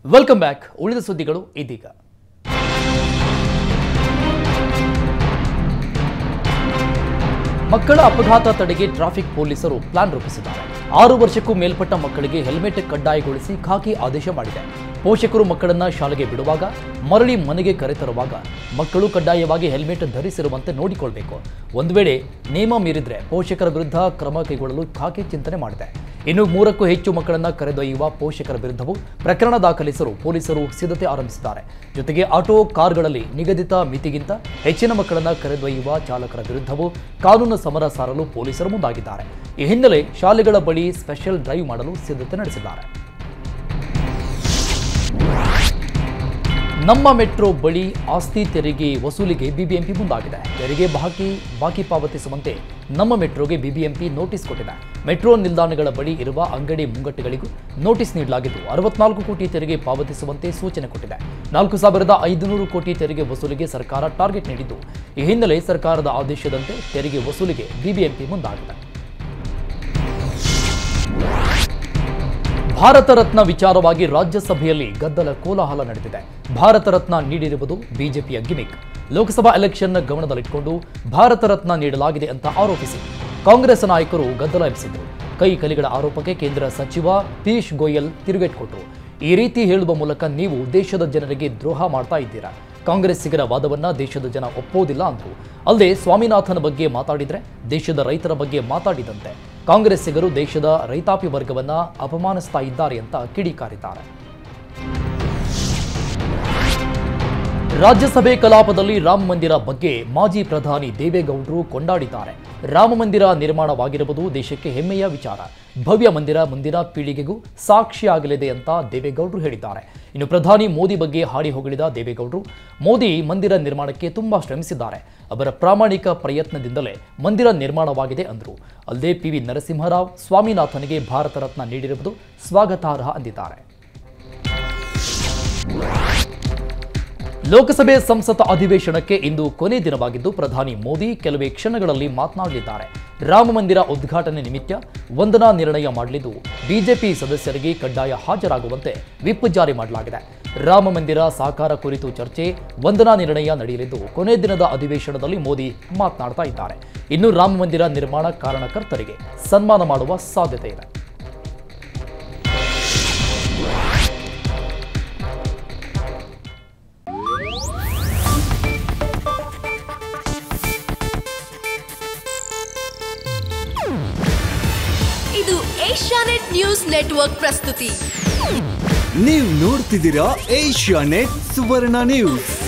welcome back ಉಳಿದ ಸುದ್ದಿಗಳು ಇದೀಗ ಮಕ್ಕಳ ಅಪಘಾತ ತಡೆಗೆ ಟ್ರಾಫಿಕ್ ಪೊಲೀಸರು ಪ್ಲಾನ್ ರೂಪಿಸಿದ್ದಾರೆ ಆರು ವರ್ಷಕ್ಕೂ ಮೇಲ್ಪಟ್ಟ ಮಕ್ಕಳಿಗೆ ಹೆಲ್ಮೆಟ್ ಕಡ್ಡಾಯಗೊಳಿಸಿ ಖಾಕಿ ಆದೇಶ ಮಾಡಿದೆ ಪೋಷಕರು ಮಕ್ಕಳನ್ನ ಶಾಲೆಗೆ ಬಿಡುವಾಗ ಮರಳಿ ಮನೆಗೆ ಕರೆತರುವಾಗ ಮಕ್ಕಳು ಕಡ್ಡಾಯವಾಗಿ ಹೆಲ್ಮೆಟ್ ಧರಿಸಿರುವಂತೆ ನೋಡಿಕೊಳ್ಬೇಕು ಒಂದು ವೇಳೆ ನಿಯಮ ಮೀರಿದ್ರೆ ಪೋಷಕರ ವಿರುದ್ಧ ಕ್ರಮ ಕೈಗೊಳ್ಳಲು ಖಾಕಿ ಚಿಂತನೆ ಮಾಡಿದೆ ಇನ್ನು ಮೂರಕ್ಕೂ ಹೆಚ್ಚು ಮಕ್ಕಳನ್ನ ಕರೆದೊಯ್ಯುವ ಪೋಷಕರ ವಿರುದ್ಧವೂ ಪ್ರಕರಣ ದಾಖಲಿಸಲು ಪೊಲೀಸರು ಸಿದ್ಧತೆ ಆರಂಭಿಸಿದ್ದಾರೆ ಜೊತೆಗೆ ಆಟೋ ಕಾರ್ಗಳಲ್ಲಿ ನಿಗದಿತ ಮಿತಿಗಿಂತ ಹೆಚ್ಚಿನ ಮಕ್ಕಳನ್ನ ಕರೆದೊಯ್ಯುವ ಚಾಲಕರ ವಿರುದ್ಧವೂ ಕಾನೂನು ಸಮರ ಸಾರಲು ಪೊಲೀಸರು ಮುಂದಾಗಿದ್ದಾರೆ ಈ ಹಿನ್ನೆಲೆ ಶಾಲೆಗಳ ಬಳಿ ಸ್ಪೆಷಲ್ ಡ್ರೈವ್ ಮಾಡಲು ಸಿದ್ಧತೆ ನಡೆಸಿದ್ದಾರೆ ನಮ್ಮ ಮೆಟ್ರೋ ಬಳಿ ಆಸ್ತಿ ತೆರಿಗೆ ವಸೂಲಿಗೆ ಬಿಬಿಎಂಪಿ ಮುಂದಾಗಿದೆ ತೆರಿಗೆ ಬಾಕಿ ಬಾಕಿ ಪಾವತಿಸುವಂತೆ ನಮ್ಮ ಮೆಟ್ರೋಗೆ ಬಿಬಿಎಂಪಿ ನೋಟಿಸ್ ಕೊಟ್ಟಿದೆ ಮೆಟ್ರೋ ನಿಲ್ದಾಣಗಳ ಬಳಿ ಇರುವ ಅಂಗಡಿ ಮುಂಗಟ್ಟುಗಳಿಗೂ ನೋಟಿಸ್ ನೀಡಲಾಗಿದ್ದು ಅರವತ್ನಾಲ್ಕು ಕೋಟಿ ತೆರಿಗೆ ಪಾವತಿಸುವಂತೆ ಸೂಚನೆ ಕೊಟ್ಟಿದೆ ನಾಲ್ಕು ಸಾವಿರದ ಐದುನೂರು ಕೋಟಿ ತೆರಿಗೆ ವಸೂಲಿಗೆ ಸರ್ಕಾರ ಟಾರ್ಗೆಟ್ ನೀಡಿದ್ದು ಈ ಹಿನ್ನೆಲೆ ಸರ್ಕಾರದ ಆದೇಶದಂತೆ ತೆರಿಗೆ ವಸೂಲಿಗೆ ಬಿಬಿಎಂಪಿ ಮುಂದಾಗಿದೆ ಭಾರತ ರತ್ನ ವಿಚಾರವಾಗಿ ರಾಜ್ಯಸಭೆಯಲ್ಲಿ ಗದ್ದಲ ಕೋಲಾಹಲ ನಡೆದಿದೆ ಭಾರತ ರತ್ನ ನೀಡಿರುವುದು ಬಿಜೆಪಿಯ ಗಿಮಿಕ್ ಲೋಕಸಭಾ ಎಲೆಕ್ಷನ್ ಗಮನದಲ್ಲಿಟ್ಟುಕೊಂಡು ಭಾರತ ರತ್ನ ನೀಡಲಾಗಿದೆ ಅಂತ ಆರೋಪಿಸಿ ಕಾಂಗ್ರೆಸ್ ನಾಯಕರು ಗದ್ದಲ ಎಬ್ಬಿಸಿದರು ಕೈ ಕಲಿಗಳ ಆರೋಪಕ್ಕೆ ಕೇಂದ್ರ ಸಚಿವ ಪಿಯೂಷ್ ಗೋಯಲ್ ತಿರುಗೇಟು ಕೊಟ್ಟರು ಈ ರೀತಿ ಹೇಳುವ ಮೂಲಕ ನೀವು ದೇಶದ ಜನರಿಗೆ ದ್ರೋಹ ಮಾಡ್ತಾ ಇದ್ದೀರಾ ಕಾಂಗ್ರೆಸ್ಸಿಗರ ವಾದವನ್ನ ದೇಶದ ಜನ ಒಪ್ಪೋದಿಲ್ಲ ಅಂದ್ರು ಅಲ್ಲದೆ ಸ್ವಾಮಿನಾಥನ್ ಬಗ್ಗೆ ಮಾತಾಡಿದ್ರೆ ದೇಶದ ರೈತರ ಬಗ್ಗೆ ಮಾತಾಡಿದಂತೆ ಕಾಂಗ್ರೆಸ್ಸಿಗರು ದೇಶದ ರೈತಾಪಿ ವರ್ಗವನ್ನ ಅಪಮಾನಿಸ್ತಾ ಇದ್ದಾರೆ ಅಂತ ಕಿಡಿಕಾರಿದ್ದಾರೆ ರಾಜ್ಯಸಭೆ ಕಲಾಪದಲ್ಲಿ ರಾಮ ಮಂದಿರ ಬಗ್ಗೆ ಮಾಜಿ ಪ್ರಧಾನಿ ದೇವೇಗೌಡರು ಕೊಂಡಾಡಿದ್ದಾರೆ ರಾಮ ಮಂದಿರ ನಿರ್ಮಾಣವಾಗಿರುವುದು ದೇಶಕ್ಕೆ ಹೆಮ್ಮೆಯ ವಿಚಾರ ಭವ್ಯ ಮಂದಿರ ಮುಂದಿನ ಪೀಳಿಗೆಗೂ ಸಾಕ್ಷಿಯಾಗಲಿದೆ ಅಂತ ದೇವೇಗೌಡರು ಹೇಳಿದ್ದಾರೆ ಇನ್ನು ಪ್ರಧಾನಿ ಮೋದಿ ಬಗ್ಗೆ ಹಾಡಿ ಹೊಗಳಿದ ದೇವೇಗೌಡರು ಮೋದಿ ಮಂದಿರ ನಿರ್ಮಾಣಕ್ಕೆ ತುಂಬಾ ಶ್ರಮಿಸಿದ್ದಾರೆ ಅವರ ಪ್ರಾಮಾಣಿಕ ಪ್ರಯತ್ನದಿಂದಲೇ ಮಂದಿರ ನಿರ್ಮಾಣವಾಗಿದೆ ಅಂದರು ಅಲ್ಲದೆ ಪಿ ವಿ ನರಸಿಂಹರಾವ್ ಸ್ವಾಮಿನಾಥನ್ಗೆ ಭಾರತ ರತ್ನ ನೀಡಿರುವುದು ಸ್ವಾಗತಾರ್ಹ ಅಂದಿದ್ದಾರೆ ಲೋಕಸಭೆ ಸಂಸತ್ ಅಧಿವೇಶನಕ್ಕೆ ಇಂದು ಕೊನೆ ದಿನವಾಗಿದ್ದು ಪ್ರಧಾನಿ ಮೋದಿ ಕೆಲವೇ ಕ್ಷಣಗಳಲ್ಲಿ ಮಾತನಾಡಲಿದ್ದಾರೆ ರಾಮ ಮಂದಿರ ಉದ್ಘಾಟನೆ ನಿಮಿತ್ತ ವಂದನಾ ನಿರ್ಣಯ ಮಾಡಲಿದ್ದು ಬಿಜೆಪಿ ಸದಸ್ಯರಿಗೆ ಕಡ್ಡಾಯ ಹಾಜರಾಗುವಂತೆ ವಿಪ್ ಜಾರಿ ಮಾಡಲಾಗಿದೆ ರಾಮ ಮಂದಿರ ಸಾಕಾರ ಕುರಿತು ಚರ್ಚೆ ವಂದನಾ ನಿರ್ಣಯ ನಡೆಯಲಿದ್ದು ಕೊನೆ ದಿನದ ಅಧಿವೇಶನದಲ್ಲಿ ಮೋದಿ ಮಾತನಾಡ್ತಾ ಇದ್ದಾರೆ ಇನ್ನು ರಾಮ ಮಂದಿರ ನಿರ್ಮಾಣ ಕಾರಣಕರ್ತರಿಗೆ ಸನ್ಮಾನ ಮಾಡುವ ಸಾಧ್ಯತೆ ಇದೆ ಇದು ಏಷ್ಯಾನೆಟ್ ನ್ಯೂಸ್ ನೆಟ್ವರ್ಕ್ ಪ್ರಸ್ತುತಿ ನೀವು ನೋಡ್ತಿದ್ದೀರಾ ಏಷ್ಯಾ ನೆಟ್ ಸುವರ್ಣ ನ್ಯೂಸ್